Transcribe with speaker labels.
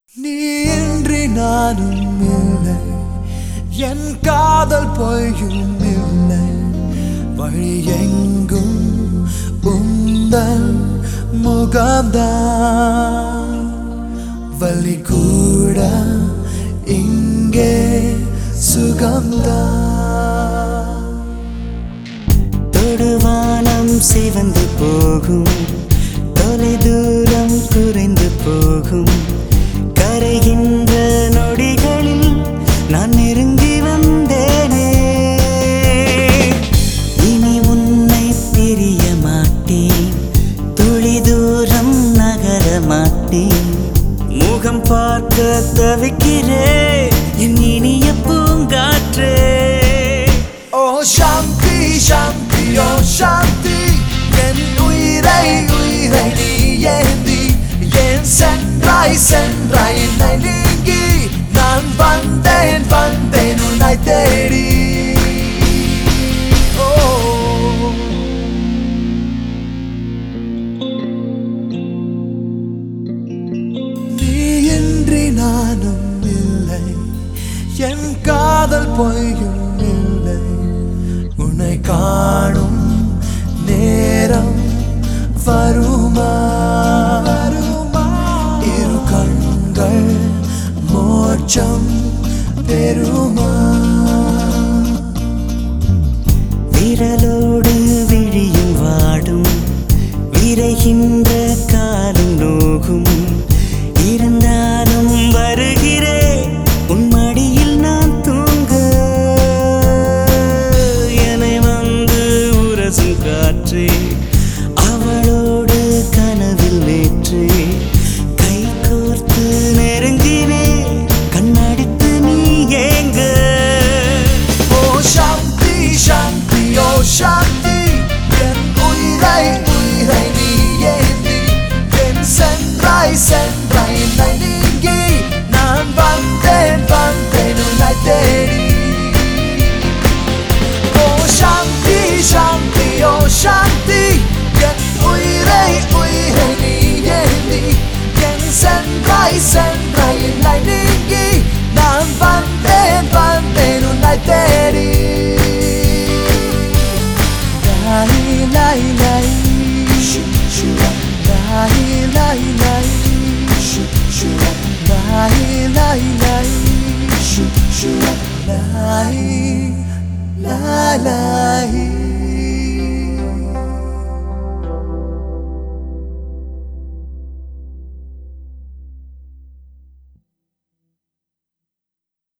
Speaker 1: நீ இன்றி நானும் இல்லை என் காதல் பொய்யும் இல்லை வழி எங்கும் உந்தன் முகம்தான் வலி கூட இங்கே சுகம்தான்
Speaker 2: தொடுவானம் சிவந்து போகும் தொலை தூரம் குறைந்து போகும் கரைகின்ற நொடிகளில் நான் நெருங்கி வந்தேனே இனி உன்னை பிரிய மாட்டேன் துளி தூரம் நகர மாட்டேன் முகம் பார்க்க தவிக்கிறேன் என் இனிய பூங்காற்றே
Speaker 1: ஓ சாந்தி சாந்தி ஓ சாந்தி என் உயிரை உயிரை நீ ஏந்தி என் சென்றாய் சென்றாய் என்னை நீங்கி நான் வந்தேன் வந்தேன் உன்னை தேடி ஓ நீ இன்றி நானும் இல்லை என் காதல் பொய்யும் இல்லை உன்னை காணும் நேரம் வருமா வருமா இரு கண்கள் மோட்சம் பெருமா
Speaker 2: விரலோடு விழியும் வாடும் விரைகின்ற காலும் நோகும் இருந்தாலும் வருகிறேன் உன் மடியில் நான் தூங்க என்னை வந்து உரசும் காற்றே அவளோடு கனவில் வேற்றே கை கோர்த்து நெருங்கினே கண்ணடித்து நீ ஏங்க
Speaker 1: ஓ சாந்தி சாந்தி ஓ சாந்தி என் உயிரை உயிரை நீ ஏந்தி என் சென்றாய் சென்றாய் என்னை நீங்கி நான் வந்தேன் வந்தேன் உன்னை தேடி ஓ சாந்தி சாந்தி ஓ சாந்தி என் உயிரை உயிரை நீ ஏந்தி என் சென்றாய் சென்றாய் என்னை நீங்கி நான் வந்தேன் வந்தேன் உன்னை தேடி லாய் லாய் லாய் ஷு ஷு லாய் லாய் லாய் ஷு ஷு லாய் லாய் லாய் ஷு ஷு லாய் லாய் லாய்